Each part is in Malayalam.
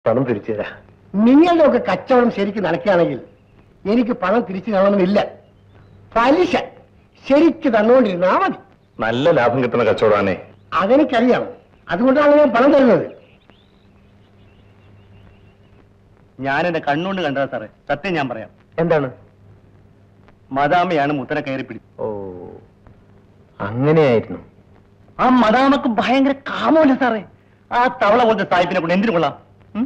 പണം തിരിച്ചു തരാം നിങ്ങളുടെ ഒക്കെ കച്ചവടം ശരിക്കും നടക്കുകയാണെങ്കിൽ എനിക്ക് പണം തിരിച്ചു തരണമെന്നില്ല പലിശ ശരിക്ക് തന്നുകൊണ്ടിരുന്നാ മതി നല്ല ലാഭം കിട്ടുന്ന കച്ചവടമാണേ അതെനിക്കറിയാം അതുകൊണ്ടാണ് ഞാൻ പണം തരുന്നത് ഞാൻ എന്റെ കണ്ണുകൊണ്ട് കണ്ടതാ സാറേ സത്യം ഞാൻ പറയാം എന്താണ് മദാമയാണ് മുത്തനെ കയറി പിടി ഓ അങ്ങനെയായിരുന്നു ആ മദാമക്ക് ഭയങ്കര കാമമല്ല സാറേ ആ തവള പോലത്തെ സാഹിബിനെ കൊണ്ട് എന്തിനു കൊള്ളാം ഉം?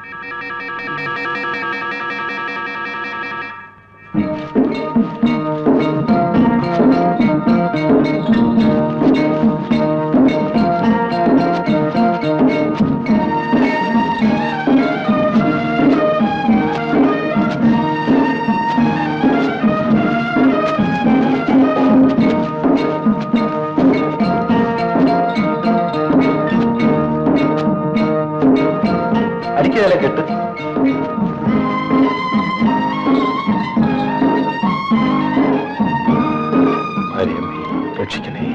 അടിക്കതല്ല കെട്ട് ഭാര്യമ്മേ രക്ഷിക്കണേ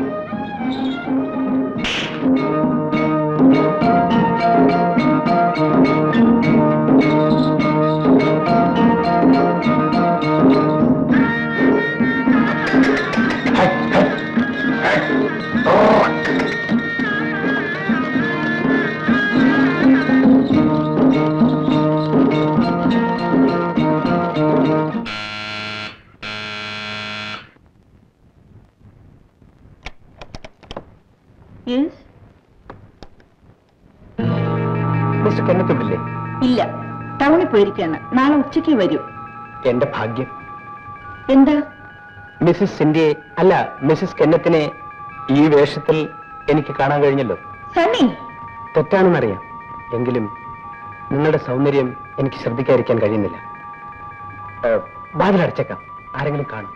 മിസ്റ്റർ കെന്നത്തുമില്ലേ ഇല്ല ടൗണിൽ പോയിരിക്കാണ് നാളെ ഉച്ചയ്ക്ക് വരൂ എന്റെ ഭാഗ്യം എന്താ മിസ്സിസ് സിന്ധ്യയെ അല്ല മിസ്സിസ് കെന്നത്തിനെ ഈ വേഷത്തിൽ എനിക്ക് കാണാൻ കഴിഞ്ഞല്ലോ സണ്ണി തെറ്റാണെന്നറിയാം എങ്കിലും നിങ്ങളുടെ സൗന്ദര്യം എനിക്ക് ശ്രദ്ധിക്കാതിരിക്കാൻ കഴിയുന്നില്ല ഏഹ്, വാതിലടച്ചേക്കാം ആരെങ്കിലും കാണും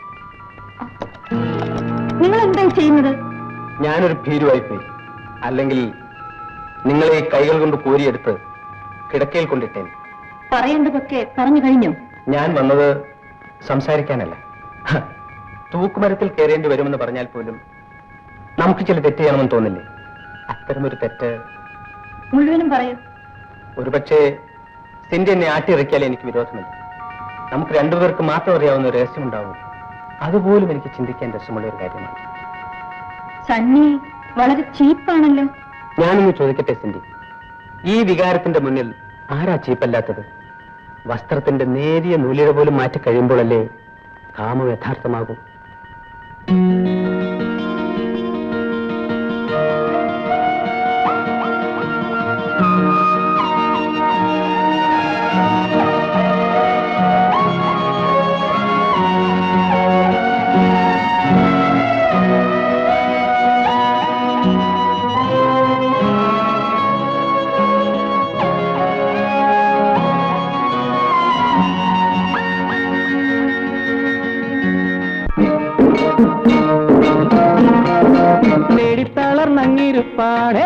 നിങ്ങൾ എന്താ ചെയ്യുന്നത് ഞാനൊരു ഭീരുവായി പോയി അല്ലെങ്കിൽ നിങ്ങളെ ഈ കൈകൾ കൊണ്ട് കോരിയെടുത്ത് കിടക്കയിൽ കൊണ്ടിട്ടേൻ പറയേണ്ടതൊക്കെ പറഞ്ഞു കഴിഞ്ഞു ഞാൻ വന്നത് സംസാരിക്കാനല്ല ഹ, തൂക്കുമരത്തിൽ കയറേണ്ടി വരുമെന്ന് പറഞ്ഞാൽ പോലും നമുക്ക് ചില തെറ്റ് ചെയ്യണമെന്ന് തോന്നില്ലേ അത്തരമൊരു തെറ്റ് മുഴുവനും പറയൂ ഒരുപക്ഷെ സിന്റെ എന്നെ ആട്ടിയിറക്കിയാൽ എനിക്ക് വിരോധമില്ല നമുക്ക് രണ്ടുപേർക്ക് മാത്രം അറിയാവുന്ന ഒരു രഹസ്യമുണ്ടാവും അതുപോലും എനിക്ക് ചിന്തിക്കാൻ രസമുള്ള ഒരു കാര്യമാണ് സണ്ണി വളരെ ചീപ്പാണല്ലോ ഞാനൊന്ന് ചോദിക്കട്ടെ സിന്റി ഈ വികാരത്തിന്റെ മുന്നിൽ ആരാ ചീപ്പല്ലാത്തത് വസ്ത്രത്തിന്റെ നേരിയ നൂലിഴ പോലും മാറ്റി കഴിയുമ്പോഴല്ലേ കാമം യഥാർത്ഥമാകൂ തളർന്നങ്ങിരുപ്പാടേ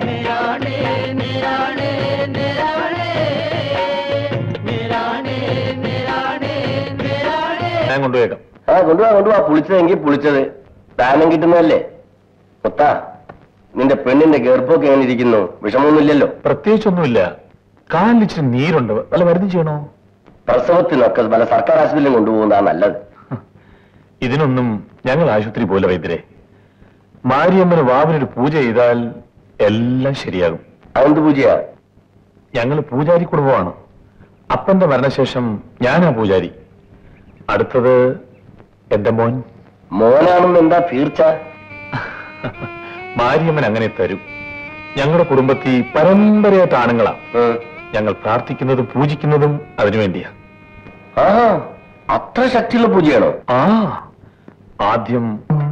ഞാൻ കൊണ്ടുപോയേക്കാം ആ കൊണ്ടുപോവാ കൊണ്ടുപോവാ പുളിച്ചതെങ്കിൽ പുളിച്ചത് ദാനം കിട്ടുന്നതല്ലേ മുത്ത നിന്റെ പെണ്ണിന്റെ ഗർഭമൊക്കെ എങ്ങനെ ഇരിക്കുന്നു വിഷമമൊന്നുമില്ലല്ലോ പ്രത്യേകിച്ചൊന്നുമില്ല കാലിച്ചിരി നീരുണ്ട് വല്ല മരുന്ന് ചെയ്യണോ പ്രസവത്തിനൊക്കെ പല സർക്കാർ ആശുപത്രിയിലും കൊണ്ടുപോകുന്നതാ നല്ലത് ഇതിനൊന്നും ഞങ്ങൾ ആശുപത്രി പോലെ വൈദ്യരെ മാരിയമ്മന് വാവിനൊരു പൂജ ചെയ്താൽ എല്ലാം ശരിയാകും അതെന്ത് പൂജയാ ഞങ്ങൾ പൂജാരി കുടുംബമാണ് അപ്പന്റെ മരണശേഷം ഞാനാ പൂജാരി അടുത്തത് എന്റെ മോൻ മോനാണെന്ന് എന്താ തീർച്ച മാരിയമ്മൻ അങ്ങനെ തരും ഞങ്ങളുടെ കുടുംബത്തിൽ പരമ്പരയായിട്ട് ആണുങ്ങളാ ഉം. ഞങ്ങൾ പ്രാർത്ഥിക്കുന്നതും പൂജിക്കുന്നതും അതിനു വേണ്ടിയാ ആ അത്ര ശക്തിയുള്ള പൂജയാണോ ആ ആദ്യം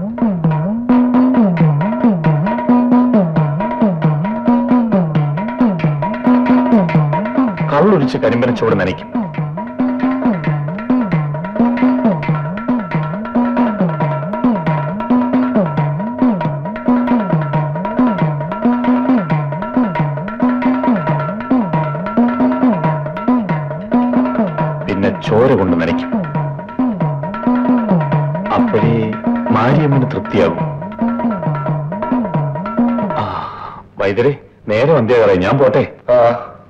കള്ളൊഴിച്ച് കരിമ്പനച്ചോട് നനയ്ക്കും പിന്നെ ചോര കൊണ്ട് നനയ്ക്കും അപ്പോഴേ മാരിയമ്മന് തൃപ്തിയാകും ആ വൈദ്യരെ നേരെ വന്ധ്യാകാറായി ഞാൻ പോട്ടെ ആ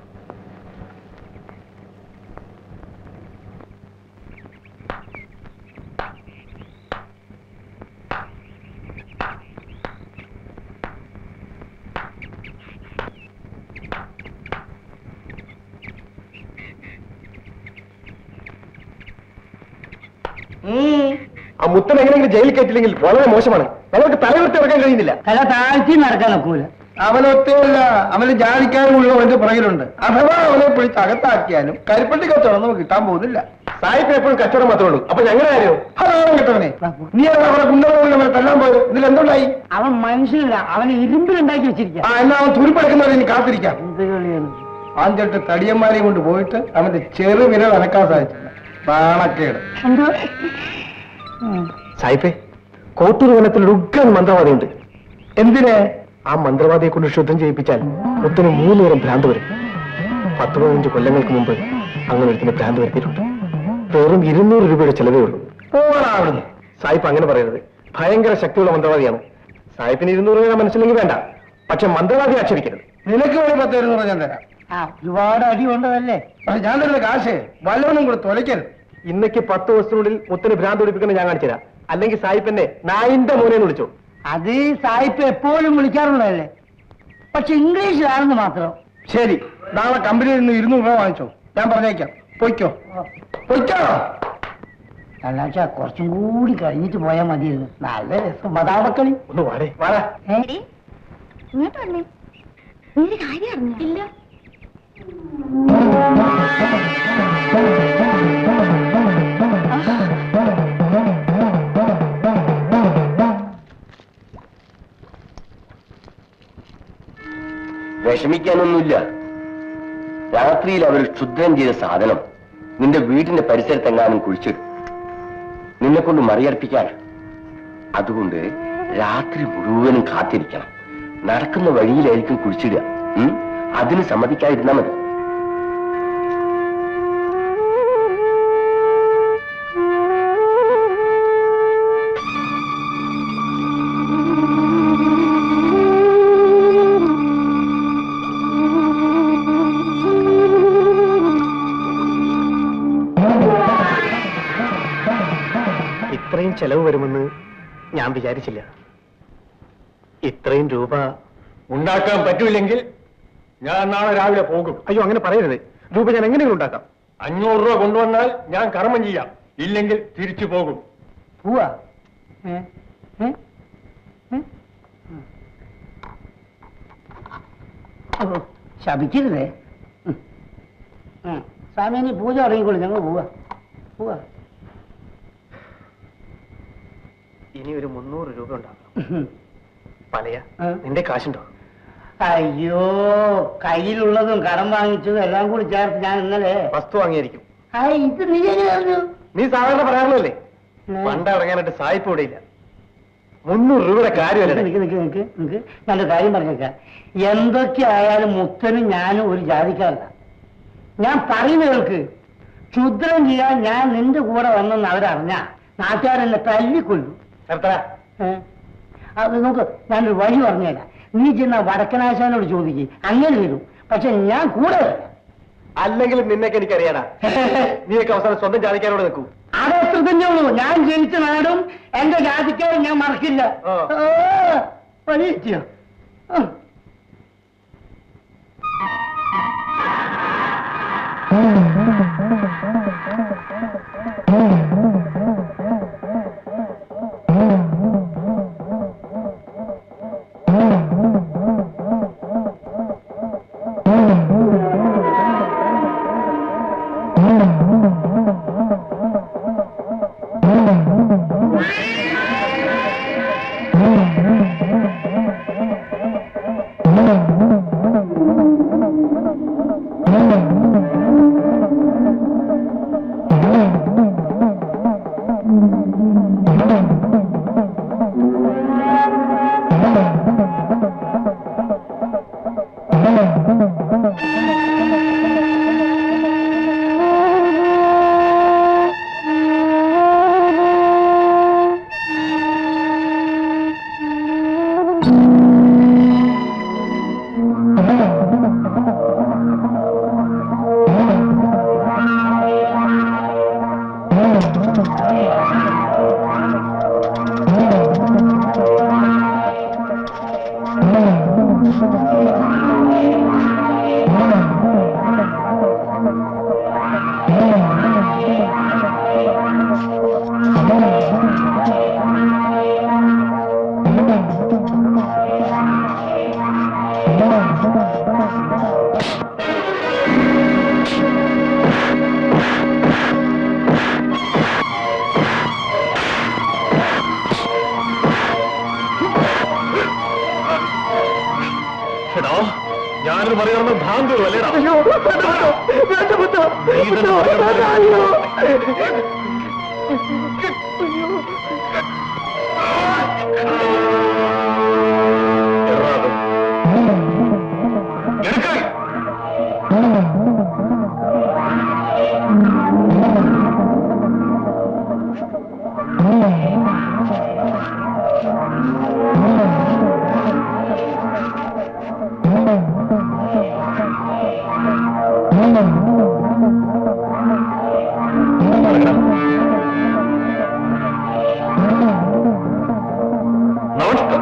ആ മുത്തൻ എങ്ങനെയെങ്കിലും ജയിലിൽ കയറ്റില്ലെങ്കിൽ വളരെ മോശമാണ് ഞങ്ങൾക്ക് തലവൃത്തി ഇറക്കാൻ കഴിയുന്നില്ല തല താഴ്ത്തി നടക്കാൻ ഒക്കൂല അവനൊറ്റയല്ല അവന് ജാതിക്കാരും മുഴുവൻ അവന്റെ പുറകിലുണ്ട് അഥവാ അവനെ പിടിച്ച് അകത്താക്കിയാലും കരിപ്പട്ടി കച്ചവടം നമുക്ക് കിട്ടാൻ പോകുന്നില്ല സായിപ്പ് എപ്പോഴും കച്ചവടം മാത്രമേ ഉള്ളൂ അപ്പൊ ഞങ്ങളുടെ കാര്യമോ അതാണ് കിട്ടവനെ നീ അവരെ കുണ്ടവനെ അവരെ തല്ലാൻ പോയത് ഇതിൽ എന്തുണ്ടായി അവൻ മനുഷ്യനില്ല അവന് ഇരുമ്പിലുണ്ടാക്കി വെച്ചിരിക്കുക ആ എന്നാ അവൻ തുരുപ്പെടുക്കുന്നവരെ ഇനി കാത്തിരിക്കാം എന്ത് കളിയാണ് അഞ്ചെട്ട് തടിയന്മാരെയും കൊണ്ട് പോയിട്ട് അവന്റെ ചെറു വിരൽ അനക്കാൻ സാധിച്ചില്ല നാണക്കേട് എന്തോ സായിപ്പേ കോട്ടൂർ വനത്തിൽ ഒരു ഉഗ്രൻ മന്ത്രവാദിയുണ്ട് എന്തിന് ആ മന്ത്രവാദിയെ കൊണ്ട് ശുദ്ധം ചെയ്യിപ്പിച്ചാൽ മുത്തിന് മൂന്ന് നേരം ഭ്രാന്ത് വരും പത്ത് പതിനഞ്ച് കൊല്ലങ്ങൾക്ക് മുമ്പ് അങ്ങനെ ഒരുത്തിന് ഭ്രാന്ത് വരുത്തിയിട്ടുണ്ട് വെറും ഇരുന്നൂറ് രൂപയുടെ ചെലവേ ഉള്ളൂ പോകാനാവുന്നു സായിപ്പ് അങ്ങനെ പറയരുത് ഭയങ്കര ശക്തിയുള്ള മന്ത്രവാദിയാണ് സായിപ്പിന് ഇരുന്നൂറ് രൂപ മനസ്സിലെങ്കിൽ വേണ്ട പക്ഷെ മന്ത്രവാദി ആക്ഷേപിക്കരുത് നിനക്ക് വേണ്ടി പത്ത് ഇരുന്നൂറ് ഞാൻ തരാം ആ ഒരുപാട് അടി കൊണ്ടതല്ലേ പക്ഷെ ഞാൻ തരുന്ന കാശ് വല്ലവനും കൂടെ തൊലയ്ക്കരുത് ഇന്നേക്ക് പത്ത് ദിവസത്തിനുള്ളിൽ മുത്തിന് ഭ്രാന്ത് പിടിപ്പിക്കുന്ന ഞാൻ കാണിച്ചുതരാം അല്ലെങ്കിൽ സായിപ്പന്നെ നായിന്റെ മോനെ എന്ന് വിളിച്ചു അത് സായിപ്പ് എപ്പോഴും വിളിക്കാറുള്ളതല്ലേ പക്ഷെ ഇംഗ്ലീഷിലാണെന്ന് മാത്രം ശരി നാളെ കമ്പനിയിൽ നിന്ന് ഇരുന്നൂറ് രൂപ വാങ്ങിച്ചോ ഞാൻ പറഞ്ഞേക്കാം പൊയ്ക്കോ പൊയ്ക്കോ അല്ലാച്ചാ കുറച്ചും കൂടി കഴിഞ്ഞിട്ട് പോയാൽ മതിയായിരുന്നു നല്ല രസം മതാമക്കളി ഒന്ന് വാടേ വാടാ എടി, ഇങ്ങോട്ട് വന്നേ നീ ഒരു കാര്യം അറിഞ്ഞോ ഇല്ല വിഷമിക്കാനൊന്നുമില്ല രാത്രിയിൽ അവർ ക്ഷുദ്രം ചെയ്ത സാധനം നിന്റെ വീടിന്റെ പരിസരത്തെങ്ങാനും കുഴിച്ചിടും നിന്നെ കൊണ്ട് മറിയർപ്പിക്കാൻ അതുകൊണ്ട് രാത്രി മുഴുവനും കാത്തിരിക്കണം നടക്കുന്ന വഴിയിലായിരിക്കും കുഴിച്ചിടുക ഉം? അതിന് സമ്മതിക്കാതിരുന്നാ മതി ഇത്രയും ചെലവ് വരുമെന്ന് ഞാൻ വിചാരിച്ചില്ല ഇത്രയും രൂപ ഉണ്ടാക്കാൻ പറ്റൂല്ലെങ്കിൽ ഞാൻ നാളെ രാവിലെ പോകും അയ്യോ അങ്ങനെ പറയരുത് രൂപ ഞാൻ എങ്ങനെയെങ്കിലും ഉണ്ടാക്കാം അഞ്ഞൂറ് രൂപ കൊണ്ടുവന്നാൽ ഞാൻ കർമ്മം ചെയ്യാം ഇല്ലെങ്കിൽ തിരിച്ചു പോകും പോവാ ഏ? ഏ? ഏ? ഓ, ശപിക്കരുതേ ഉം. ഉം. സ്വാമി ഇനി പൂജ തുടങ്ങിക്കോളൂ ഞങ്ങൾ പോവാ പോവാ ഇനി ഒരു മുന്നൂറ് രൂപ ഉണ്ടാക്കാം ഉം. പലയ ആ. നിന്റെ കാശുണ്ടോ അയ്യോ കയ്യിലുള്ളതും കടം വാങ്ങിച്ചതും എല്ലാം കൂടി ചേർത്ത് ഞാൻ ഇന്നലെ വസ്തു വാങ്ങിയായിരിക്കും ആ ഇത് നീ എങ്ങനെ അറിഞ്ഞു നീ സാധാരണ പറയാറുള്ളല്ലേ ഉം. പണ്ട് ഇറങ്ങാനായിട്ട് സായിപ്പ് ഇവിടെ ഇല്ല മുന്നൂറ് രൂപയുടെ കാര്യമല്ലേ നിക്ക് നിക്ക് നിക്ക് നിക്ക് നല്ല കാര്യം പറഞ്ഞേക്കാം എന്തൊക്കെ ആയാലും മുത്തനും ഞാനും ഒരു ജാതിക്കാരല്ല ഞാൻ പറയുന്ന കേൾക്ക് ക്ഷുദ്രം ചെയ്യാൻ ഞാൻ നിന്റെ കൂടെ വന്നെന്ന് അവരറിഞ്ഞ നാട്ടുകാരെന്നെ തല്ലിക്കൊല്ലു നിർത്തടാ. അത് നോക്ക് ഞാനൊരു വഴി പറഞ്ഞുതരാം നീ ചെന്ന വടക്കനാശാനോട് ചോദിക്കും അങ്ങനെ വരും പക്ഷെ ഞാൻ കൂടെ വരാം അല്ലെങ്കിലും നിന്നൊക്കെ എനിക്കറിയാടാ നീയൊക്കെ അവസാനം സ്വന്തം ജാതിക്കാരോട് നിൽക്കൂ അതത്ര തന്നെ ഉള്ളൂ ഞാൻ ജനിച്ച നാടും എന്റെ ജാതിക്കാരും ഞാൻ മറക്കില്ല ആ. ആ, വഴി എത്തിയോ ആ. മറികടന്ന് ഭ്രാന്ത് വല്ലേടാ അയ്യോ വേണ്ട മുത്ത നീ തന്നെ മറികടന്ന് എടാ അത്. എടുക്കാൻ നമസ്കാരം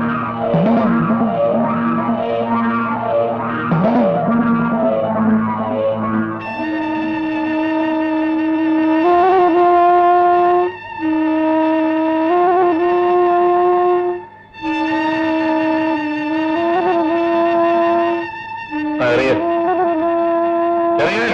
അറിയാൻ അറിയാൻ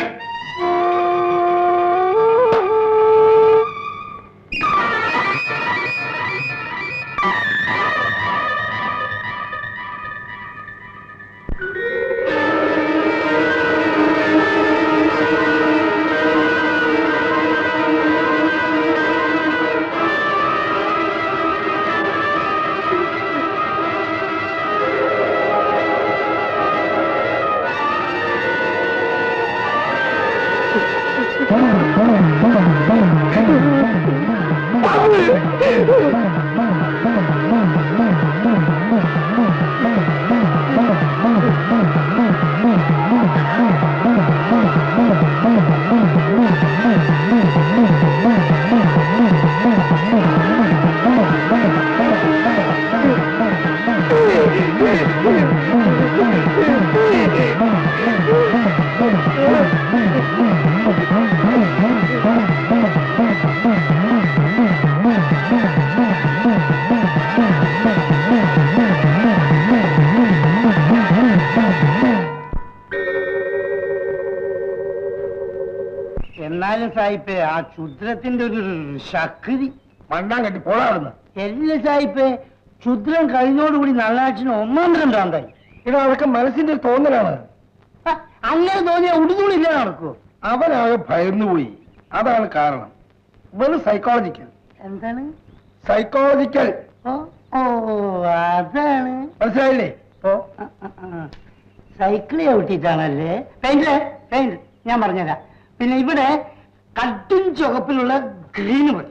എന്നാലും സായിപ്പേ ആ ക്ഷുദ്രത്തിന്റെ ഒരു ശക്തി മണ്ണാൻ കെട്ടി പോളാടുന്നു എല്ലാ സായിപ്പേ ക്ഷുദ്രം കഴിഞ്ഞോടുകൂടി നല്ലാച്ചിന് ഒന്നാം തരം ഭ്രാന്തായി ഇത് അതൊക്കെ മനസ്സിന്റെ ഒരു തോന്നലാണ് ഹ, അങ്ങനെ തോന്നിയ ഉടുതുണില്ല നടക്കൂ അവനാകെ ഭയന്നു പോയി അതാണ് കാരണം വെറും സൈക്കോളജിക്കൽ എന്താണ് സൈക്കോളജിക്കൽ ഓ ഓ അതാണ് മനസ്സിലായില്ലേ ഓ സൈക്കിൾ ചവിട്ടിട്ടാണല്ലേ പെയിന്റ് പെയിന്റ് ഞാൻ പറഞ്ഞുതരാം പിന്നെ ഇവിടെ കട്ടും ചുവപ്പിലുള്ള ഗ്രീന് മതി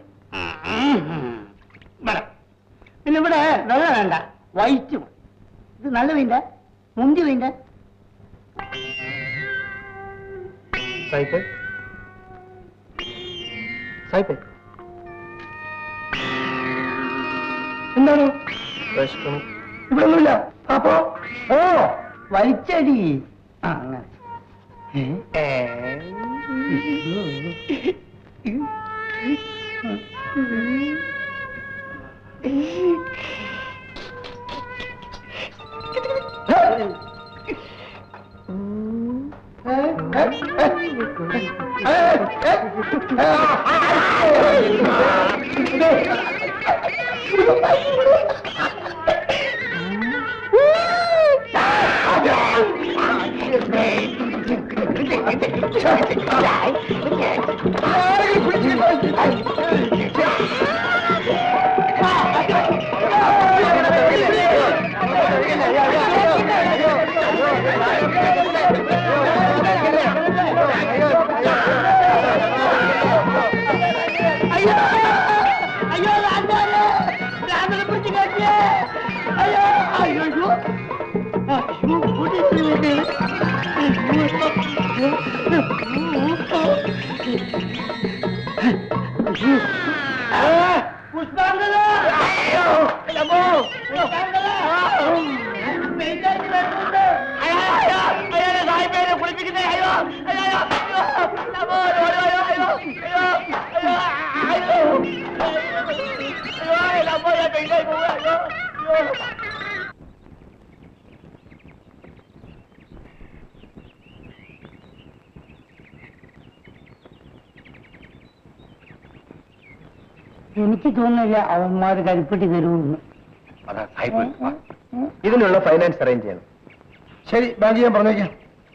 ഇവിടെ പിന്നെ ഇവിടെ വെള്ള വേണ്ട വൈറ്റ് മതി ഇത് നല്ല പെയിന്റ് മുന്തി പെയിന്റ് സായിപ്പേ സായിപ്പേ എന്താണ് വിഷമം ഇവിടെ ഒന്നുമില്ല അപ്പോ ഓ വലിച്ചടി ആ അങ്ങനെ ഏ? അയ്യോ അയ്യോ ഭ്രാന്താണ്. ഭ്രാന്തനെ പിടിച്ച് കെട്ടിയേ. അയ്യോ അയ്യോ അയ്യോ അയ്യോ ഓടിച്ചു വേണ്ടേ. അയ്യോ. ആ, പുഷ്പാഞ്ജല അയ്യോ അമ്മോ പുഷ്പാഞ്ജല പെയിന്റാക്കി വരുന്നുണ്ട്. അയ്യോ അയ്യോ അയ്യോ സായിപ്പേനെ കുളിപ്പിക്കുന്നേ അയ്യോ അയ്യോ അയ്യോ അമ്മോ അയ്യോ അയ്യോ അയ്യോ അയ്യോ അയ്യോ അയ്യോ അയ്യോ അമ്മോ ഞാൻ പെയിന്റായി പോവുക അയ്യോ അയ്യോ എനിക്ക് തോന്നുന്നില്ല അവന്മാര് കരിപ്പെട്ടി തരുമെന്ന് അതാ സായിപ്പ് വാ. ഇതിനുള്ള ഫൈനാൻസ് അറേഞ്ച് ചെയ്യണം ശരി ബാങ്ക് ഞാൻ പറഞ്ഞേക്കാം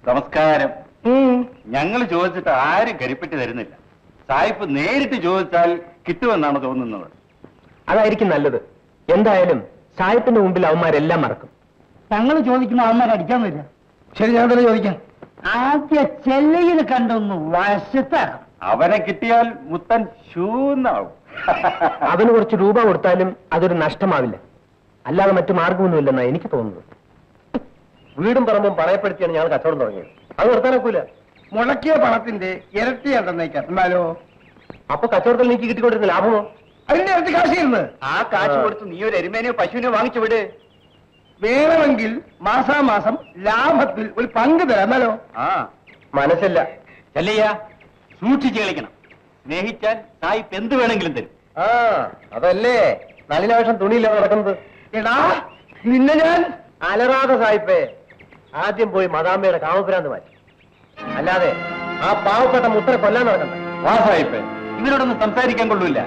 നമസ്കാരം ഞങ്ങൾ ചോദിച്ചിട്ട് ആരും കരിപ്പെട്ടി തരുന്നില്ല സായിപ്പ് നേരിട്ട് ചോദിച്ചാൽ കിട്ടുമെന്നാണ് തോന്നുന്നത് അതായിരിക്കും നല്ലത് എന്തായാലും സാഹിബിന്റെ മുമ്പിൽ അവന്മാരെല്ലാം മറക്കും ഞങ്ങൾ ചോദിക്കുന്ന അവന്മാർ അടിക്കാൻ വരില്ല ശരി ഞാൻ തന്നെ ചോദിക്കാം ആദ്യ ചെല്ലയിൽ കണ്ടൊന്ന് വശത്താക്കണം അവനെ കിട്ടിയാൽ മുത്തൻ ശൂന്നാവും അവന് കുറച്ച് രൂപ കൊടുത്താലും അതൊരു നഷ്ടമാവില്ല അല്ലാതെ മറ്റു മാർഗമൊന്നുമില്ലെന്നാണ് എനിക്ക് തോന്നുന്നത് വീടും പറമ്പും പറയപ്പെടുത്തിയാണ് ഞങ്ങൾ കച്ചവടം തുടങ്ങിയത് അത് നിർത്താനൊക്കൂല മുടക്കിയ പണത്തിന്റെ ഇരട്ടിയാണ്ടെന്നേക്കാം എന്നാലോ അപ്പൊ കച്ചവടത്തിൽ നീക്കി കിട്ടിക്കൊണ്ടിരുന്ന ലാഭമോ അതിന്റെ ഇരട്ടി കാശിരുന്ന് ആ കാശ് കൊടുത്ത് നീ ഒരു എരുമേനെയോ പശുവിനെയോ വാങ്ങിച്ചു വിട് വേണമെങ്കിൽ മാസാമാസം ലാഭത്തിൽ ഒരു പങ്ക് തരാം എന്നാലോ ആ മനസ്സില്ല ചെല്ലയ്യ സൂക്ഷിച്ച് കളിക്കണം സ്നേഹിച്ചാൽ സായിപ്പ് എന്ത് വേണമെങ്കിലും തരും ആ അതല്ലേ നളിനാവേഷം തുണിയില്ലാതെ നടക്കുന്നത് എടാ നിന്നെ ഞാൻ അലറാതെ സായിപ്പേ ആദ്യം പോയി മദാമ്മയുടെ കാമപുരാന്ത് മാറ്റി അല്ലാതെ ആ പാവപ്പെട്ട മുത്തരെ കൊല്ലാൻ നടക്കണ്ട വാ സായിപ്പ് ഇവരോടൊന്നും സംസാരിക്കാൻ കൊള്ളൂല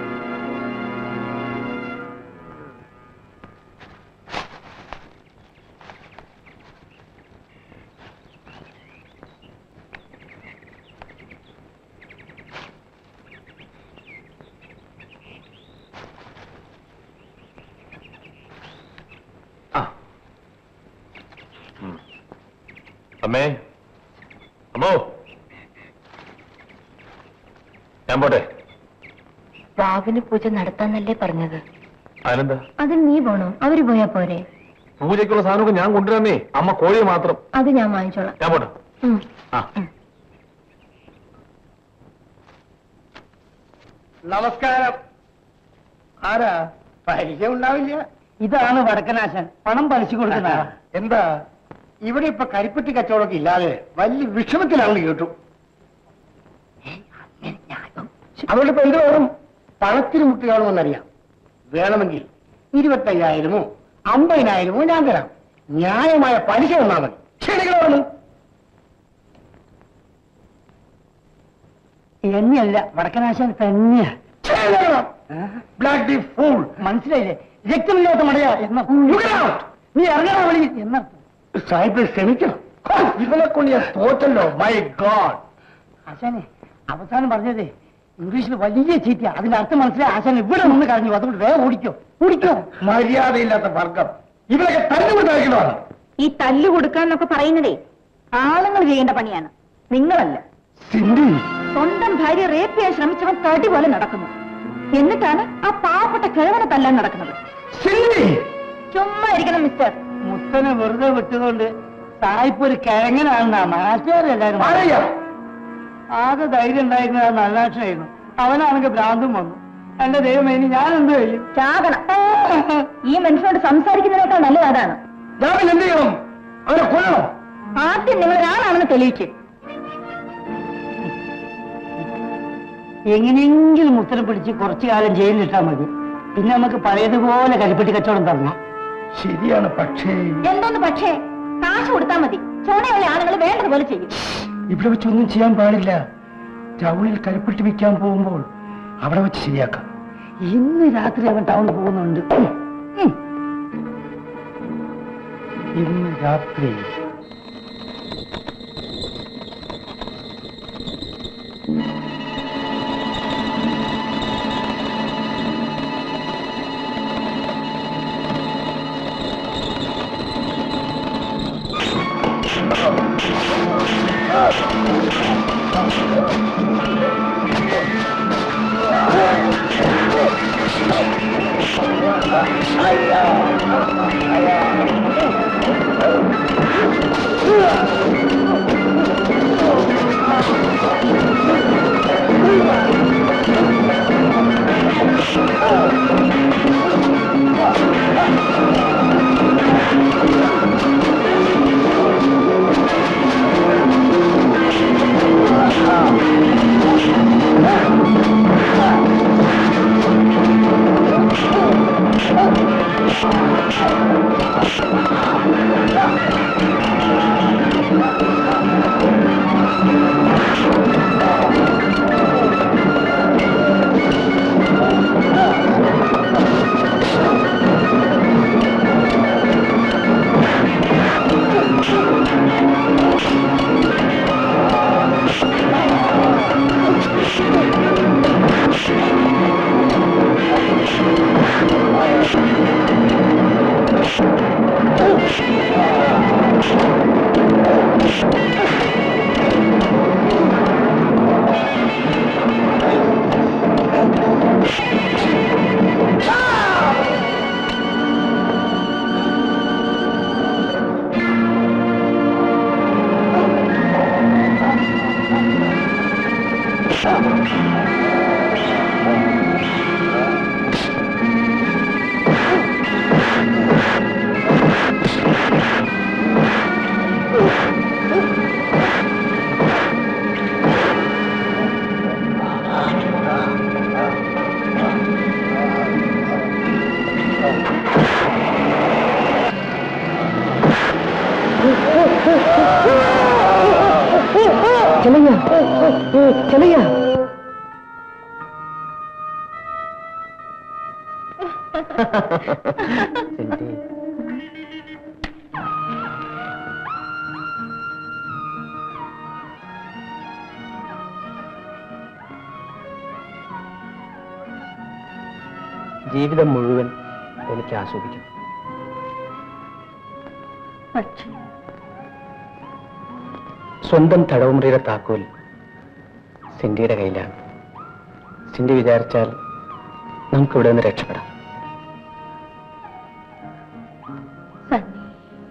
അമ്മേ അമ്മോ ഞാൻ പോട്ടെ വാവിന് പൂജ നടത്താന്നല്ലേ പറഞ്ഞത് അതിനെന്താ അതിന് നീ പോണോ അവര് പോയാ പോരെ പൂജയ്ക്കുള്ള സാധനമൊക്കെ ഞാൻ കൊണ്ടുവരാന്നേ അമ്മ കോഴിയെ മാത്രം അത് ഞാൻ വാങ്ങിച്ചോളാം ഞാൻ പോട്ടെ ഉം. ആ നമസ്കാരം ആരാ പരിചയം ഉണ്ടാവില്ല ഇതാണ് വടക്കനാശൻ പണം പലിശ കൊടുക്കുന്ന ആളാ. എന്താ ഇവിടെ ഇപ്പൊ കരിപ്പെട്ടി കച്ചവടമൊക്കെ ഇല്ലാതെ വലിയ വിഷമത്തിലാണെന്ന് കേട്ടു അതുകൊണ്ട് ഇപ്പൊ എന്ത് വേണം പണത്തിന് മുട്ടി കാണുമെന്നറിയാം വേണമെങ്കിൽ ഇരുപത്തയ്യായിരമോ അമ്പതിനായിരമോ ഞാൻ തരാം ന്യായമായ പലിശ തന്നാ മതി ക്ഷണികളാണ് എന്നെയല്ല വടക്കനാശൻ തന്നെയാ ബ്ലാക്ക് ദി ഫൂൾ മനസ്സിലായില്ലേ രക്തമില്ലാത്ത മടയാ എന്ന നീ ഇറങ്ങണ വഴി എന്നർത്ഥം സാഹിബ് ക്ഷമിക്കണം ഹോ, ഇവനെ കൊണ്ട് ഞാൻ തോറ്റല്ലോ മൈ ഗോഡ് ആശാനെ അവസാനം പറഞ്ഞതേ ഇംഗ്ലീഷിൽ വലിയ ചീറ്റ അതിന്റെ അർത്ഥം മനസ്സിലായി ആശാൻ ഇവിടെ നിന്ന് കരഞ്ഞു അതുകൊണ്ട് വേഗം ഓടിക്കോ ഓടിക്കോ മര്യാദയില്ലാത്ത വർഗം ഇവരൊക്കെ തല്ലുകൊണ്ടായിരിക്കണമാണ് ഈ തല്ലു കൊടുക്കാന്നൊക്കെ പറയുന്നതേ ആണുങ്ങൾ ചെയ്യേണ്ട പണിയാണ് നിങ്ങളല്ല സിന്ധി സ്വന്തം ഭാര്യ റേപ്പ് ചെയ്യാൻ ശ്രമിച്ചവൻ തടി പോലെ നടക്കുന്നു എന്നിട്ടാണ് ആ പാവപ്പെട്ട കിഴവനെ തല്ലാൻ നടക്കുന്നത് സിന്ധി ചുമ്മാ ഇരിക്കണം മിസ്റ്റർ മുത്തനെ വെറുതെ വിട്ടതുകൊണ്ട് സായിപ്പ് ഒരു കിഴങ്ങനാണെന്നാ നാട്ടുകാരെല്ലാരും അറിയാം ആകെ ധൈര്യം ഉണ്ടായിരുന്നത് ആ നല്ലാക്ഷനായിരുന്നു അവനാണെങ്കിൽ ഭ്രാന്തും വന്നു എന്റെ ദൈവമേ ഇനി ഞാൻ എന്ത് ചെയ്യും ചാകണം ഈ മനുഷ്യനോട് സംസാരിക്കുന്നതിനേക്കാൾ നല്ലത് അതാണ് ഞാൻ പിന്നെ എന്ത് ചെയ്യണം അവരെ കൊല്ലണം ആദ്യം നിങ്ങൾ ഒരാളാണെന്ന് തെളിയിച്ചു എങ്ങനെയെങ്കിലും മുത്തനെ പിടിച്ച് കുറച്ചു കാലം ജയിലിലിട്ടാൽ മതി പിന്നെ നമുക്ക് പഴയതുപോലെ കരിപ്പെട്ടി കച്ചവടം തുടങ്ങാം ശരിയാണ് പക്ഷേ എന്തോന്ന് പക്ഷേ കാശ് കൊടുത്താൽ മതി ചോണയുള്ള ആളുകൾ വേണ്ടതുപോലെ ചെയ്യും ഇവിടെ വെച്ചൊന്നും ചെയ്യാൻ പാടില്ല ടൗണിൽ കരിപ്പെട്ടി വിൽക്കാൻ പോകുമ്പോൾ അവിടെ വെച്ച് ശരിയാക്കാം ഇന്ന് രാത്രി അവൻ ടൗണിൽ പോകുന്നുണ്ട് ഉം. ഉം. ഇന്ന് രാത്രി ആ സിന്ധി ജീവിതം മുഴുവൻ എനിക്ക് ആസ്വദിക്കണം പക്ഷേ സ്വന്തം തടവുമുറിയുടെ താക്കോൽ സിന്ധിയുടെ കയ്യിലാണ് സിന്ധി വിചാരിച്ചാൽ നമുക്ക് ഇവിടെ നിന്ന് രക്ഷപ്പെടാം സണ്ണി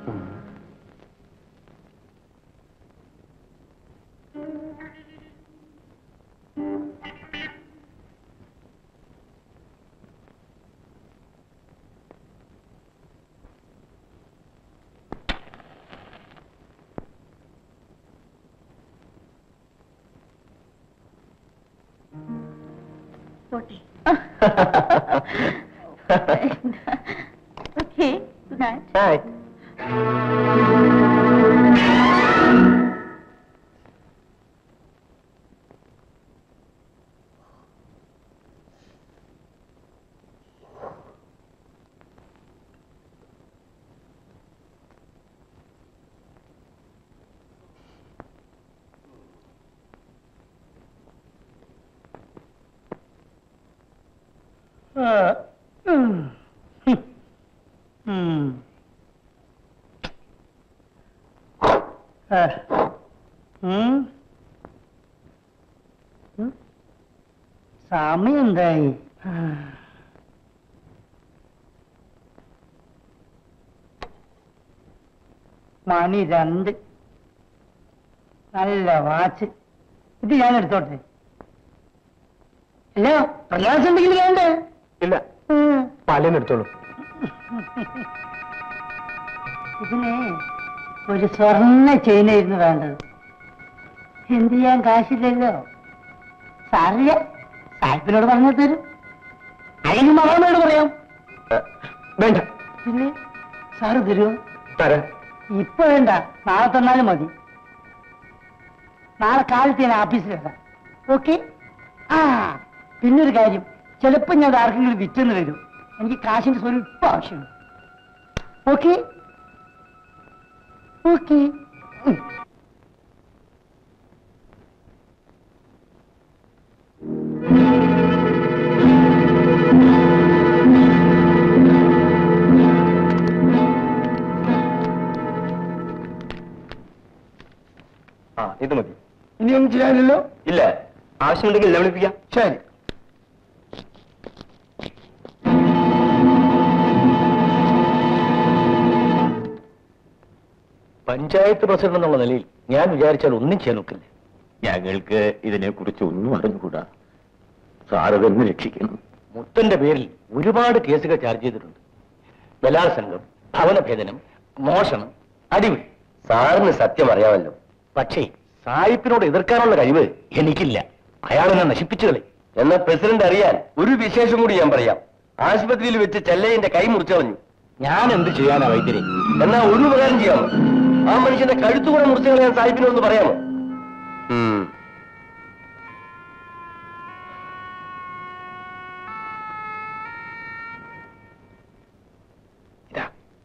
പോട്ടെ ഓക്കെ ഗുഡ് നൈറ്റ് സമയം എന്തായി മണി രണ്ട് നല്ല വാച്ച് ഇത് ഞാൻ എടുത്തോട്ടെ അല്ല പ്രയാസം ഉണ്ടെങ്കിൽ വേണ്ടേ ഇല്ല ഉം. പാലിന്ന് എടുത്തോളൂ ഇതിന് ഒരു സ്വർണ്ണ ചെയിനായിരുന്നു വേണ്ടത് എന്ത് ചെയ്യാൻ കാശില്ലല്ലോ സാറില്ല സാഹിബിനോട് പറഞ്ഞു തരും അല്ലെങ്കിൽ മകളോട് പറയാം വേണ്ട പിന്നെ സാറ് തരുമോ തരാം ഇപ്പൊ വേണ്ട നാളെ തന്നാലും മതി നാളെ കാലത്ത് ഞാൻ ഓഫീസിൽ വരാം ഓക്കെ ആ പിന്നൊരു കാര്യം ചിലപ്പോ ഞാൻ അത് ആർക്കെങ്കിലും വിറ്റെന്ന് വരും എനിക്ക് കാശിന്റെ സ്വല്പം ആവശ്യമുണ്ട് ഓക്കെ ഓക്കെ ആ ഇത് മതി ഇനിയൊന്നും ചെയ്യാനില്ലല്ലോ ഇല്ല ആവശ്യമുണ്ടെങ്കിൽ എന്നെ വിളിപ്പിക്കാം ശരി പഞ്ചായത്ത് പ്രസിഡന്റ് എന്നുള്ള നിലയിൽ ഞാൻ വിചാരിച്ചാൽ ഒന്നും ചെയ്യാൻ നോക്കില്ല ഞങ്ങൾക്ക് ഇതിനെക്കുറിച്ച് ഒന്നും അറിഞ്ഞുകൂടാ സാറ് തന്നെ രക്ഷിക്കണം മുത്തന്റെ പേരിൽ ഒരുപാട് കേസുകൾ ചാർജ് ചെയ്തിട്ടുണ്ട് ബലാത്സംഗം ഭവനഭേദനം മോഷണം അടിപിടി സാറിന് സത്യം അറിയാമല്ലോ പക്ഷേ സായിപ്പിനോട് എതിർക്കാനുള്ള കഴിവ് എനിക്കില്ല അയാൾ എന്നെ നശിപ്പിച്ചു കളി എന്നാ പ്രസിഡന്റ് അറിയാൻ ഒരു വിശേഷം കൂടി ഞാൻ പറയാം ആശുപത്രിയിൽ വെച്ച് ചെല്ലയിന്റെ കൈ മുറിച്ചു കളഞ്ഞു ഞാൻ എന്ത് ചെയ്യാനാ വൈദ്യരെ എന്നാ ഒരു ഉപകാരം ചെയ്യാമോ ആ മനുഷ്യന്റെ കഴുത്തുകൂടെ മുറിച്ചു കളയാൻ സാഹിബിനൊന്ന് പറയാമോ ഇതാ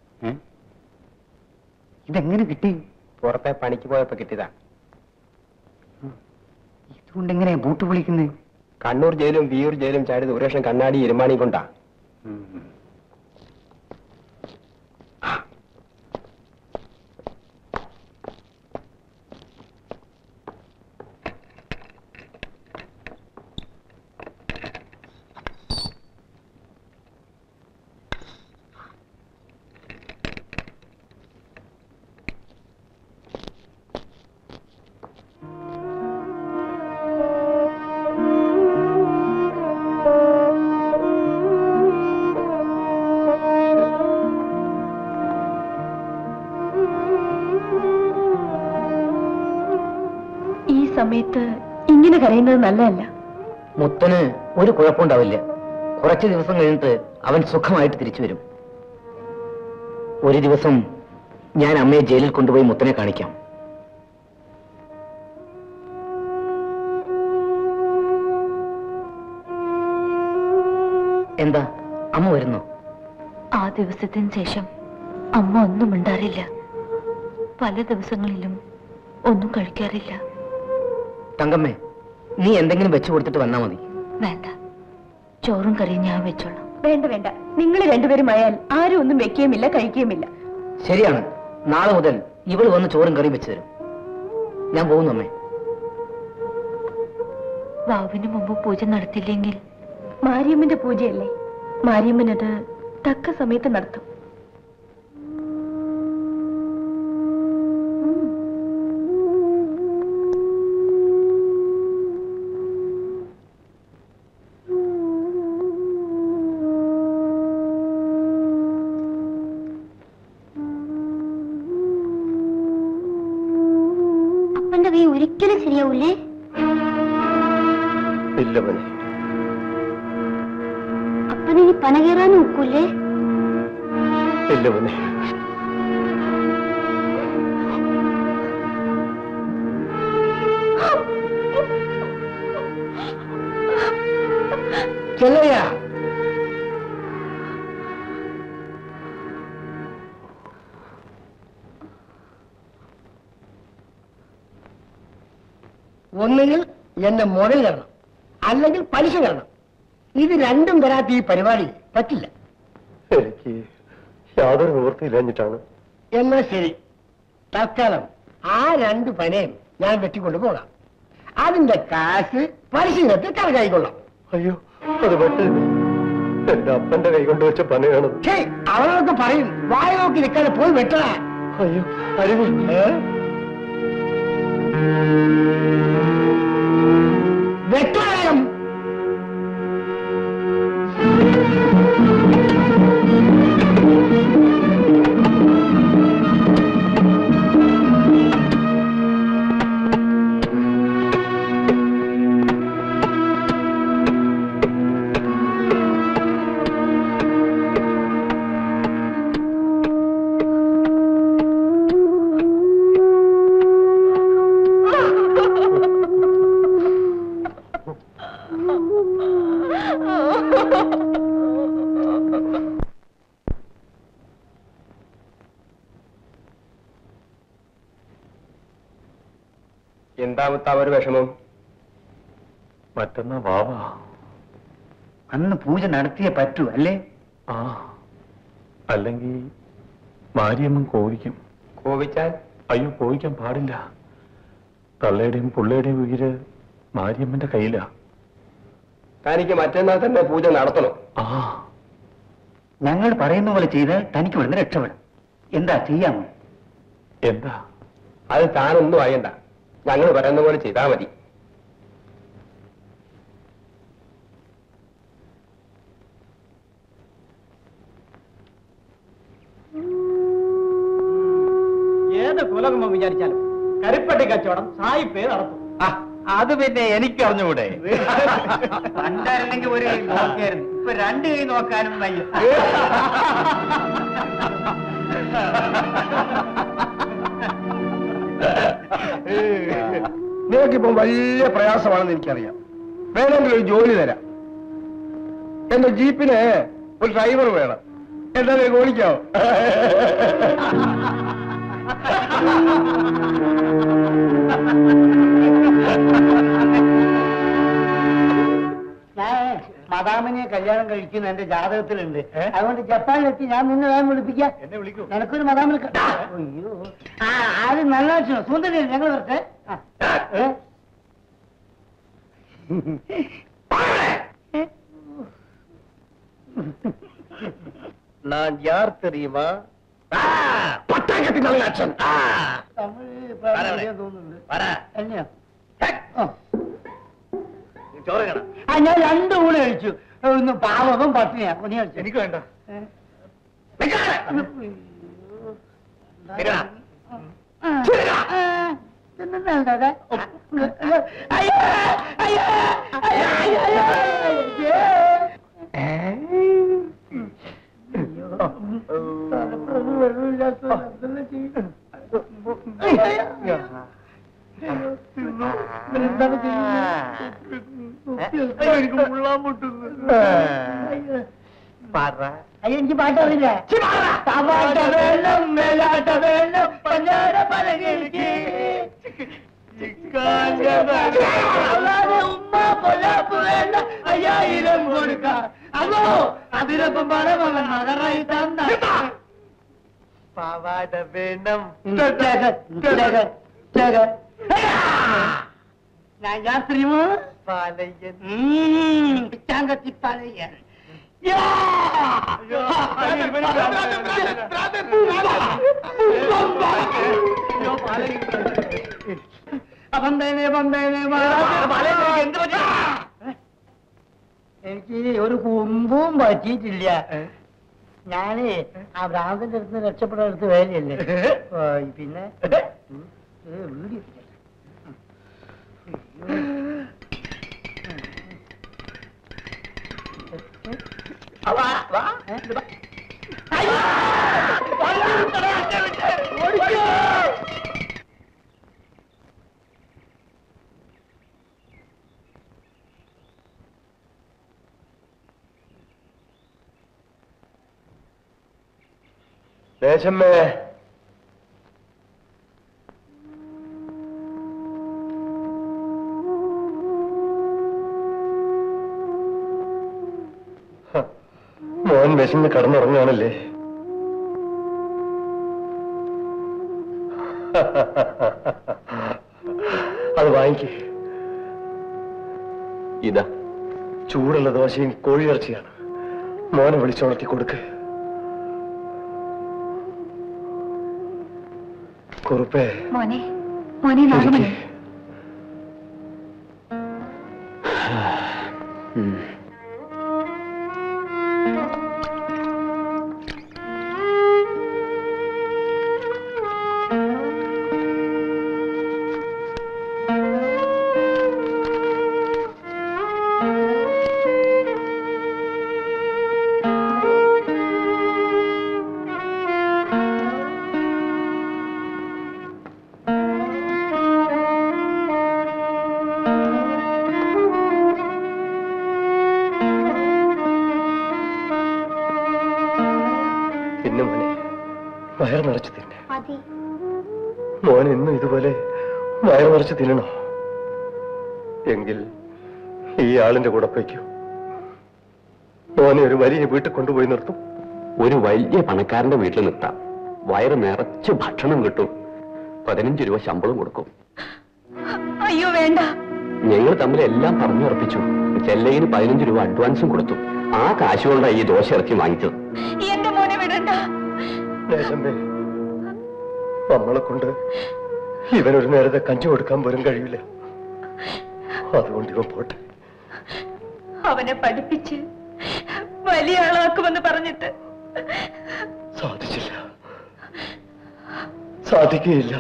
ഇതെങ്ങനെ കിട്ടി പുറത്തെ പണിക്ക് പോയപ്പോ കിട്ടിയതാ ഇതുകൊണ്ട് എങ്ങനെയാ ബൂട്ട് വിളിക്കുന്നത് കണ്ണൂർ ജയിലും വിയൂർ ജയിലും ചാടിയത് ഒരു ലക്ഷം കണ്ണാടി ഇരുമാണി കൊണ്ടാ ആ സമയത്ത് ഇങ്ങനെ കരയുന്നത് നല്ലതല്ല മുത്തന് ഒരു കുഴപ്പമുണ്ടാവില്ല കുറച്ച് ദിവസം കഴിഞ്ഞിട്ട് അവൻ സുഖമായിട്ട് തിരിച്ചു വരും ഒരു ദിവസം ഞാൻ അമ്മയെ ജയിലിൽ കൊണ്ടുപോയി മുത്തനെ കാണിക്കാം എന്താ അമ്മ വരുന്നോ ആ ദിവസത്തിന് ശേഷം അമ്മ ഒന്നും മിണ്ടാറില്ല പല ദിവസങ്ങളിലും ഒന്നും കഴിക്കാറില്ല തങ്കമ്മേ നീ എന്തെങ്കിലും വെച്ചു കൊടുത്തിട്ട് വന്നാ മതി വേണ്ട ചോറും കറിയും ഞാൻ വെച്ചോളാം വേണ്ട വേണ്ട നിങ്ങൾ രണ്ടുപേരും ആയാൽ ആരും ഒന്നും വെക്കുകയുമില്ല കഴിക്കുകയുമില്ല ശരിയാണ് നാളെ മുതൽ ഇവൾ വന്ന് ചോറും കറിയും വെച്ചു തരും ഞാൻ പോകുന്നു അമ്മേ വാവിന് മുമ്പ് പൂജ നടത്തിയില്ലെങ്കിൽ മാരിയമ്മന്റെ പൂജയല്ലേ മാരിയമ്മൻ അത് തക്ക സമയത്ത് നടത്തും അപ്പന്റെ കൈ ഒരിക്കലും ശരിയാവൂലേ ഇല്ല മോനെ അപ്പനിനി പന കയറാനും ഒക്കൂലേ ഇല്ല മോനെ ചെല്ലയ്യ ഒന്നുകിൽ എന്റെ മുതൽ തരണം അല്ലെങ്കിൽ പലിശ തരണം ഇത് രണ്ടും തരാത്ത ഈ പരിപാടി പറ്റില്ല എനിക്ക് യാതൊരു നിവൃത്തിയില്ലഞ്ഞിട്ടാണ് എന്നാ ശരി തൽക്കാലം ആ രണ്ട് പനയും ഞാൻ വെട്ടിക്കൊണ്ട് പോകാം അതിന്റെ കാശ് പലിശ കണക്കായിക്കൊള്ളാം അയ്യോ അത് പറ്റില്ല എന്റെ അപ്പന്റെ കൈ കൊണ്ട് വെച്ച പനയാണത് ഛേ, അവളൊക്കെ പറയും വായ നോക്കി നിൽക്കാതെ പോയി വെട്ടണ അയ്യോ അരുവി വെട്ടണം എന്താ മുത്താ ഒരു വിഷമം മറ്റന്നാ വാവാ അന്ന് പൂജ നടത്തിയേ പറ്റൂ അല്ലേ ആ അല്ലെങ്കിൽ മാരിയമ്മൻ കോവിക്കും കോപിച്ചാൽ അയ്യോ കോവിക്കാൻ പാടില്ല തള്ളയുടെയും പുള്ളയുടെയും ഉയിര് മാരിയമ്മന്റെ കയ്യിലാ തനിക്ക് മറ്റന്നാൾ തന്നെ പൂജ നടത്തണം ആ ഞങ്ങൾ പറയുന്ന പോലെ ചെയ്ത് തനിക്ക് ഇവിടുന്ന് രക്ഷപ്പെടും എന്താ ചെയ്യാമോ എന്താ അത് താനൊന്നും അറിയണ്ട ഞങ്ങൾ പറയുന്ന പോലെ ചെയ്താൽ മതി ഏത് കുലകുമ്പം വിചാരിച്ചാലും കരിപ്പട്ടി കച്ചവടം സായിപ്പേ നടത്തും അത് പിന്നെ എനിക്കറിഞ്ഞുകൂടെ പണ്ടായിരുന്നെങ്കിൽ ഒരു കൈ നോക്കിയായിരുന്നു ഇപ്പൊ രണ്ട് കൈ നോക്കാനും വയ്യ നിനക്കിപ്പം വലിയ പ്രയാസമാണെന്ന് എനിക്കറിയാം വേണമെങ്കിൽ ഒരു ജോലി തരാം എന്റെ ജീപ്പിന് ഒരു ഡ്രൈവർ വേണം എന്താ നീ ഓടിക്കാവോ ഞാൻ മദാമിനെ കല്യാണം കഴിക്കുന്ന എന്റെ ജാതകത്തിലുണ്ട് അതുകൊണ്ട് ജപ്പാനിലെത്തി ഞാൻ നിന്നെ വേഗം വിളിപ്പിക്കാം എന്നെ വിളിക്കൂ നിനക്കൊരു മദാമിന് ക- അയ്യോ ആ ആരും നല്ല ലക്ഷണം സുന്ദരി ഞങ്ങൾ വരട്ടെ ആ. ഏ? நான் யார் தெரியுமா തമിഴ് പ്രാദേശികം തോന്നുന്നുണ്ട് എന്നെയോ ആ. ചോറ് കാണാം ആ ഞാൻ രണ്ട് ഊണ് കഴിച്ചു ഒന്ന് പാവകം പട്ടിണിയാ നീ കഴിച്ചു എനിക്ക് വേണ്ട അയ്യോ അയ്യോ അയ്യോ അയ്യോ എനിക്ക് മുള്ളാൻ മുട്ടുന്നു അയ്യോ എനിക്ക് പാട്ടറിയില്ല പാട്ട വേണം മേലാട്ട വേണം പഞ്ചാര പലകിലേക്ക് ഉമ്മ പൊലാപ്പ് വേണ്ട അയ്യായിരം കൊടുക്കാം അതോ അതിനൊപ്പം പണമല്ല മകറായി തന്ന പാവാട വേണം ഞാൻ യാത്രിമോ പാലയ്യൻ പിച്ചാങ്കത്തി പാലയ്യൻ അപന്തേനെ പന്തേനെ എനിക്ക് ഒരു കുമ്പും പറ്റിയിട്ടില്ല ഞാനേ ആ ഭ്രാന്തിന്റെ അടുത്ത് രക്ഷപ്പെടാൻ അടുത്ത് വേലയല്ലേ ആ, പിന്നെ ഉം, ഏ, വീടി ദേശമ്മേ ഹ, മോൻ വിശന്ന് കടന്നുറങ്ങാണല്ലേ അത് വാങ്ങിക്ക് ഇതാ ചൂടുള്ള ദോശയും കോഴിയിറച്ചിയാണ് മോനെ വിളിച്ചുണർത്തി കൊടുക്ക് കുറുപ്പേ മോനെ മോനെ നാഗമണി പിന്നെ മോനെ വയർ നിറച്ച് തിന്നെ മതി മോൻ ഇന്നും ഇതുപോലെ വയർ നിറച്ച് തിന്നണോ എങ്കിൽ ഈ ആളിന്റെ കൂടെ പോയിക്കോ മോനെ ഒരു വലിയ വീട്ടിൽ കൊണ്ടുപോയി നിർത്തും ഒരു വലിയ പണക്കാരന്റെ വീട്ടിൽ നിർത്താം വയറ് നിറച്ച് ഭക്ഷണം കിട്ടും പതിനഞ്ച് രൂപ ശമ്പളം കൊടുക്കും അയ്യോ വേണ്ട ഞങ്ങൾ തമ്മിൽ എല്ലാം പറഞ്ഞുറപ്പിച്ചു ചെല്ലയിന് പതിനഞ്ച് രൂപ അഡ്വാൻസും കൊടുത്തു ആ കാശ് കൊണ്ടാണ് ഈ ദോശ ഇറച്ചി വാങ്ങിച്ചത് എന്റെ മോനെ വിടണ്ട ദേശമ്പേ നമ്മളെ കൊണ്ട് ഇവനൊരു നേരത്തെ കഞ്ചി കൊടുക്കാൻ പോലും കഴിയില്ല അതുകൊണ്ട് ഇവൻ പോട്ടെ അവനെ പഠിപ്പിച്ച് വലിയ ആളാക്കുമെന്ന് പറഞ്ഞിട്ട് സാധിച്ചില്ല സാധിക്കുകയില്ല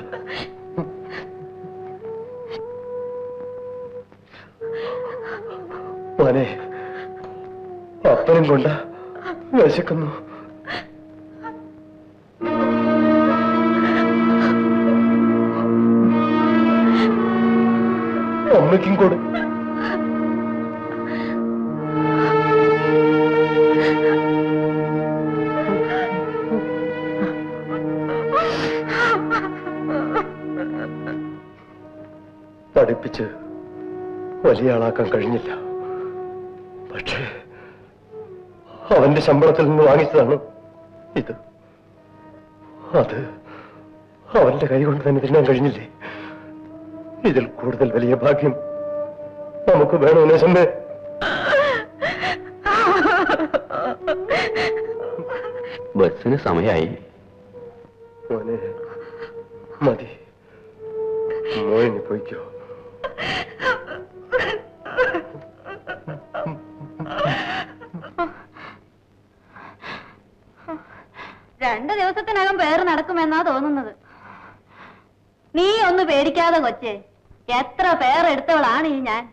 മോനെ അപ്പനും കൊണ്ട വിശക്കുന്നു അമ്മയ്ക്കും കൂടെ പഠിപ്പിച്ച് വലിയ ആളാക്കാൻ കഴിഞ്ഞില്ല പക്ഷേ അവന്റെ ശമ്പളത്തിൽ നിന്ന് വാങ്ങിച്ചതാണ് ഇത് അത് അവന്റെ കൈ കൊണ്ട് തന്നെ തിന്നാൻ കഴിഞ്ഞില്ലേ ഇതിൽ കൂടുതൽ വലിയ ഭാഗ്യം നമുക്ക് വേണോ നേശമ്മേ ബസ്സിന് സമയമായി മോനെ മതി മോനെ പോയിക്കോ രണ്ടു ദിവസത്തിനകം പേര് നടക്കുമെന്നാ തോന്നുന്നത് നീ ഒന്ന് പേടിക്കാതെ കൊച്ചേ എത്ര പേരെടുത്തവളാണ് ഈ ഞാൻ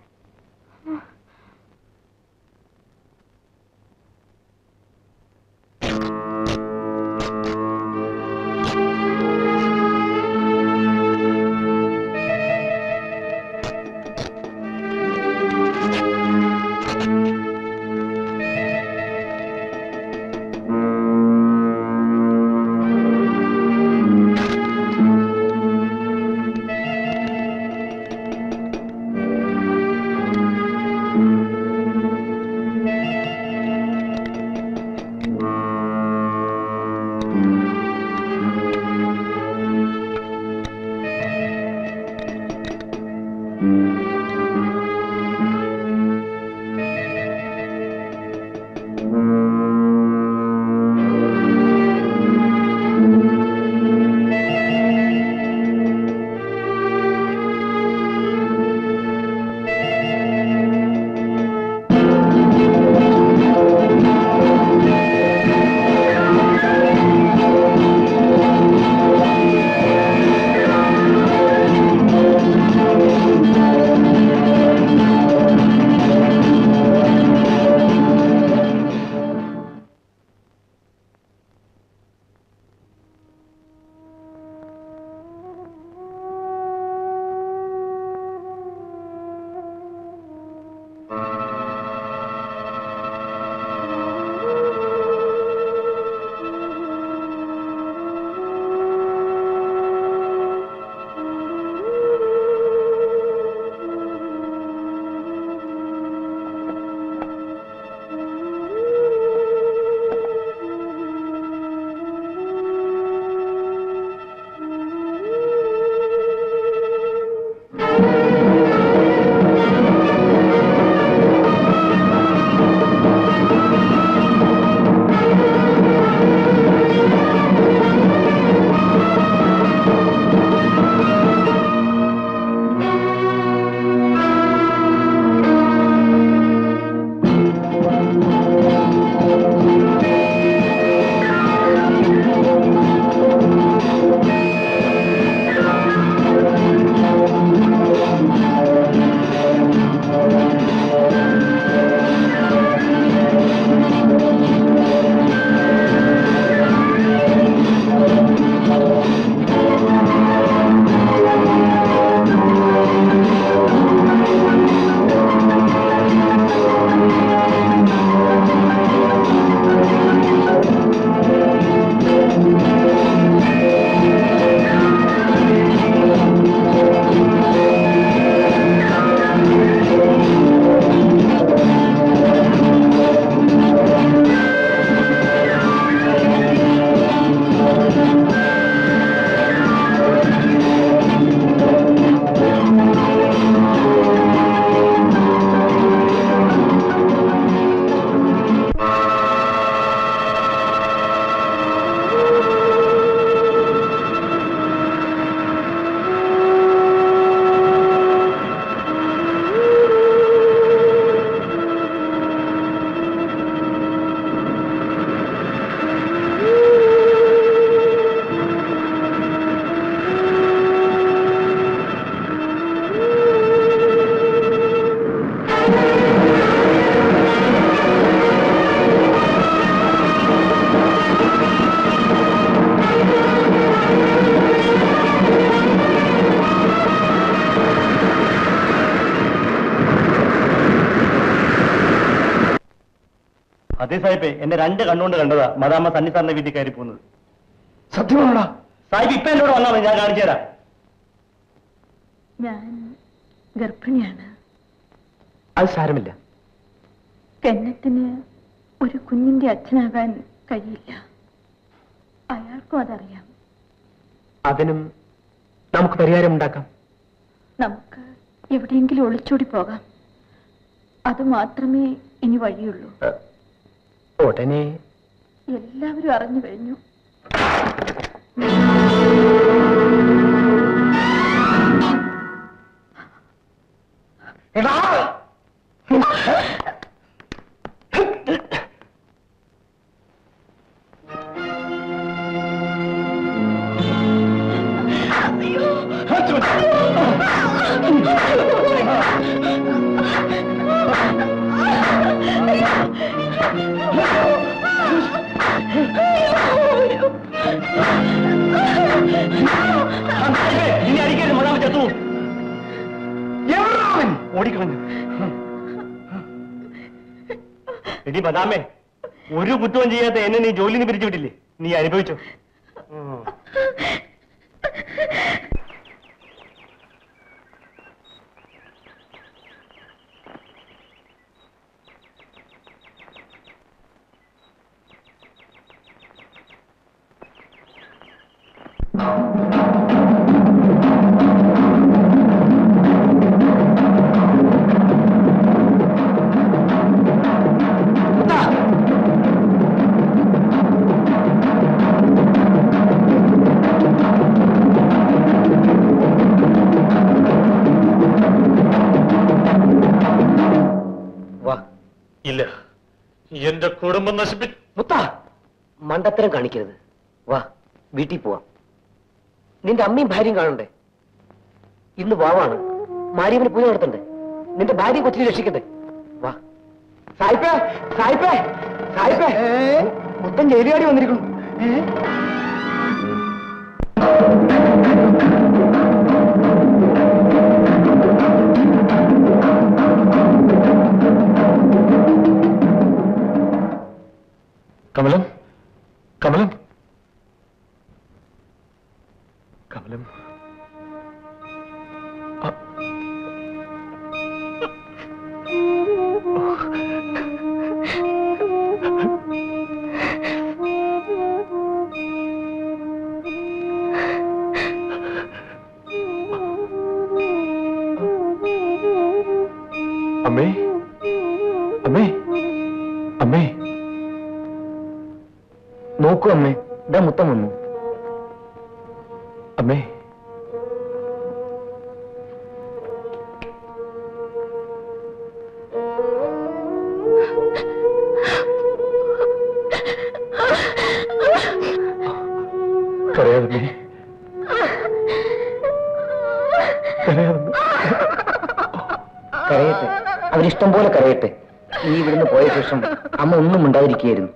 അതേ സാഹിബേ എന്നെ രണ്ട് കണ്ണുകൊണ്ട് കണ്ടതാ മദാമ്മ സണ്ണി സാറിന്റെ വീട്ടിൽ കയറി പോകുന്നത് സത്യമാണോടാ സാഹിബ് ഇപ്പൊ എന്നോട് വന്നാൽ മതി ഞാൻ കാണിച്ചു തരാം ഞാൻ ഗർഭിണിയാണ് അത് സാരമില്ല കെന്നത്തിന് ഒരു കുഞ്ഞിന്റെ അച്ഛനാകാൻ കഴിയില്ല അയാൾക്കും അതറിയാം അതിനും നമുക്ക് പരിഹാരമുണ്ടാക്കാം നമുക്ക് എവിടെയെങ്കിലും ഒളിച്ചോടി പോകാം അത് മാത്രമേ ഇനി വഴിയുള്ളൂ ഏ, ഉടനെ എല്ലാവരും അറിഞ്ഞു കഴിഞ്ഞു എടാ ഇനി അടിക്കരുത് മതാമ ചത്തു എവിടാവൻ ഓടിക്കളഞ്ഞു എടി മതാമേ ഒരു കുറ്റവും ചെയ്യാത്ത എന്നെ നീ ജോലിന്ന് പിരിച്ചു വിട്ടില്ലേ നീ അനുഭവിച്ചോ വാ ഇല്ല എന്റെ കുടുംബം നശിപ്പി മുത്ത മണ്ടത്തരം കാണിക്കരുത് വാ വീട്ടിൽ പോവാം നിന്റെ അമ്മയും ഭാര്യയും കാണണ്ടേ ഇന്ന് വാവാണ് മാരിയമ്മന് പൂജ നടത്തണ്ടേ നിന്റെ ഭാര്യ കൊച്ചിനെ രക്ഷിക്കണ്ടേ വാ സായിപ്പേ സായിപ്പേ സായിപ്പേ മുത്തൻ ജയിലുകാരി വന്നിരിക്കുന്നു കമലം കമലം കമലം അ- അമ്മേ അമ്മേ അമ്മേ നോക്കൂ അമ്മേ ഇതാ മുത്തം വന്നു അമ്മേ കരയാതമ്മേ കരയാതമ്മേ കരയട്ടെ അവരിഷ്ടം പോലെ കരയട്ടെ നീ ഇവിടുന്ന് പോയ ശേഷം അമ്മ ഒന്നും ഉണ്ടാതിരിക്കുകയായിരുന്നു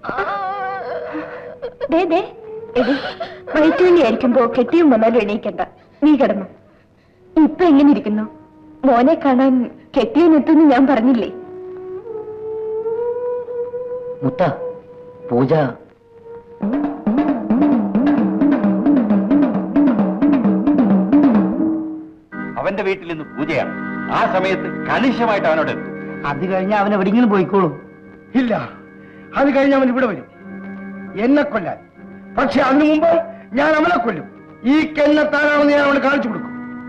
ദേ ദേ എടി വയറ്റുവലി ആയിരിക്കുമ്പോ കെട്ടിയും വന്നാലും എണീക്കണ്ട നീ കിടന്നു ഇപ്പൊ എങ്ങനെ ഇരിക്കുന്നു മോനെ കാണാൻ കെട്ടിയനെത്തുന്ന് ഞാൻ പറഞ്ഞില്ലേ മുത്ത പൂജ അവന്റെ വീട്ടിൽ ഇന്ന് പൂജയാണ് ആ സമയത്ത് കണിശമായിട്ട് അവനോട് എത്തും അത് കഴിഞ്ഞ് അവൻ എവിടെയെങ്കിലും പോയിക്കോളും ഇല്ല അത് കഴിഞ്ഞ് അവൻ ഇവിടെ വരും എന്നെ കൊല്ലാൻ പക്ഷെ അതിനു മുമ്പ് ഞാൻ അവനെ കൊല്ലും ഈ കെന്നത്താനാണെന്ന് ഞാൻ അവന് കാണിച്ചു കൊടുക്കും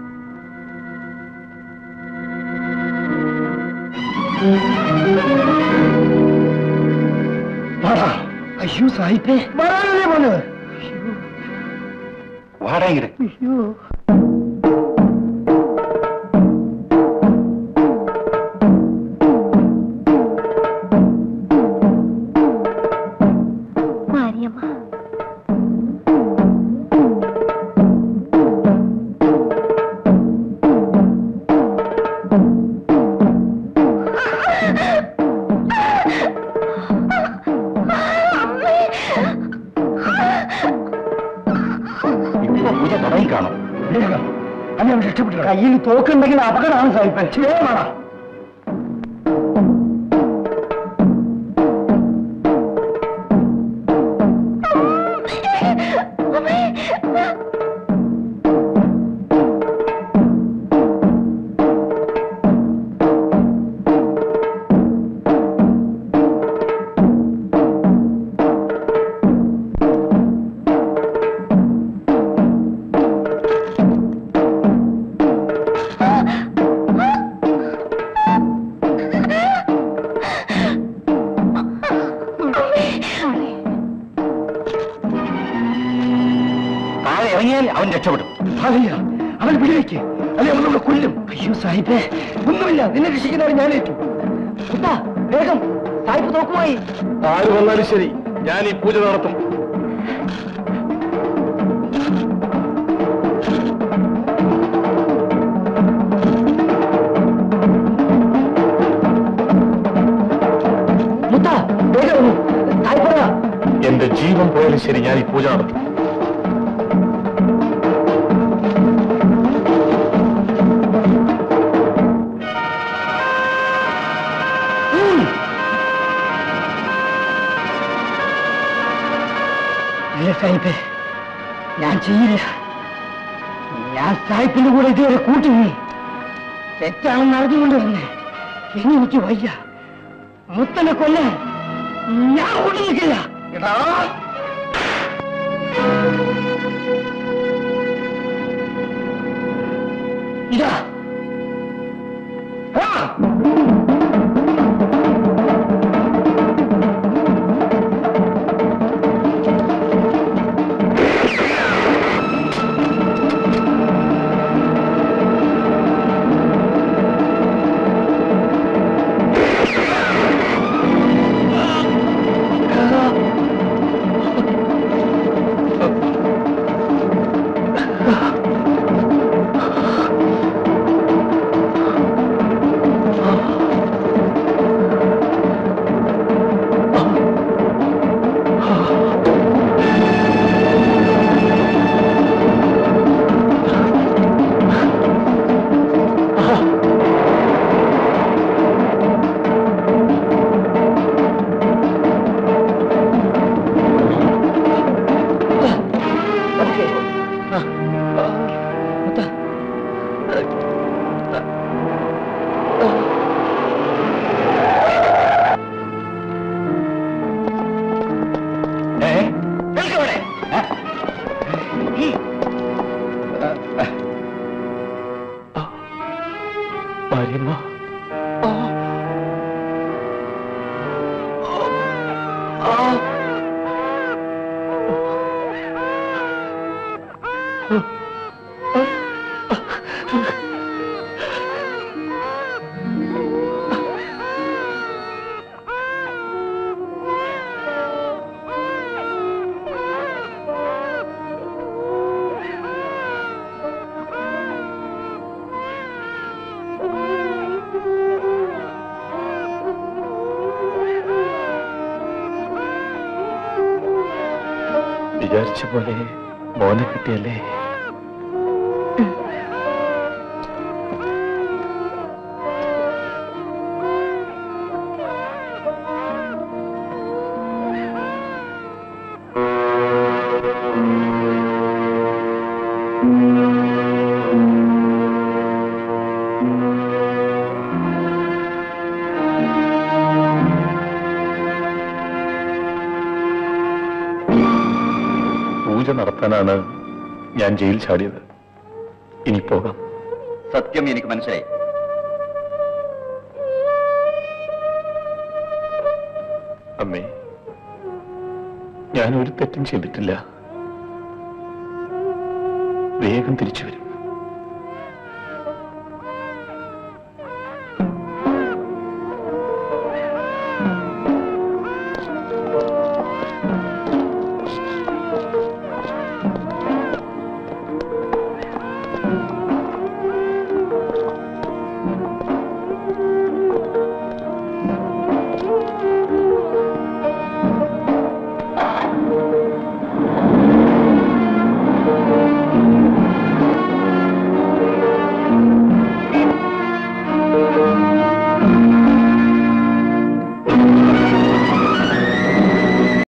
വാടാ. അയ്യോ സാഹിബേ വരാനല്ലേ പറഞ്ഞത് വാടകയുടെ മാരിയമ്മ ഇപ്പൊ പൂജ തുടങ്ങി കാണും വേഗം അല്ലെ അവൻ രക്ഷപ്പെട്ടു കയ്യിൽ തോക്കുണ്ടെങ്കിൽ അപകടമാണ് സാഹിബേ വേഗമാടാ താഴെ ഇറങ്ങിയാൽ അവൻ രക്ഷപ്പെടും അതല്ല അവൻ വിളിവെക്ക് അല്ലെ അവൻ നമ്മളെ കൊല്ലും അയ്യോ സാഹിബേ ഒന്നുമില്ല നിന്നെ രക്ഷിക്കുന്നവർ ഞാൻ ഏറ്റു മുത്ത വേഗം സായിപ്പ് നോക്കുമായി ആര് വന്നാലും ശരി ഞാൻ ഈ പൂജ നടത്തും എന്തായാലും ശരി ഞാൻ ഈ പൂജ നടത്തും ഇല്ല സാഹിബേ ഞാൻ ചെയ്യില്ല ഞാൻ സാഹിബിന്റെ കൂടെ ഇതുവരെ കൂട്ടിനി തെറ്റാണെന്ന് അറിഞ്ഞുകൊണ്ട് തന്നെ ഇനി എനിക്ക് വയ്യ മുത്തനെ കൊല്ലാൻ ഞാൻ കൂട്ടി നിൽക്കില്ല എടാ ഇതാ ആ! ഭാര്യമ്മ വിചാരിച്ച പോലെ മോനെ കിട്ടിയല്ലേ പൂജ നടത്താനാണ് ഞാൻ ജയിൽ ചാടിയത് ഇനി പോകാം സത്യം എനിക്ക് മനസ്സിലായി അമ്മേ ഞാൻ ഒരു തെറ്റും ചെയ്തിട്ടില്ല വേഗം തിരിച്ചു വരും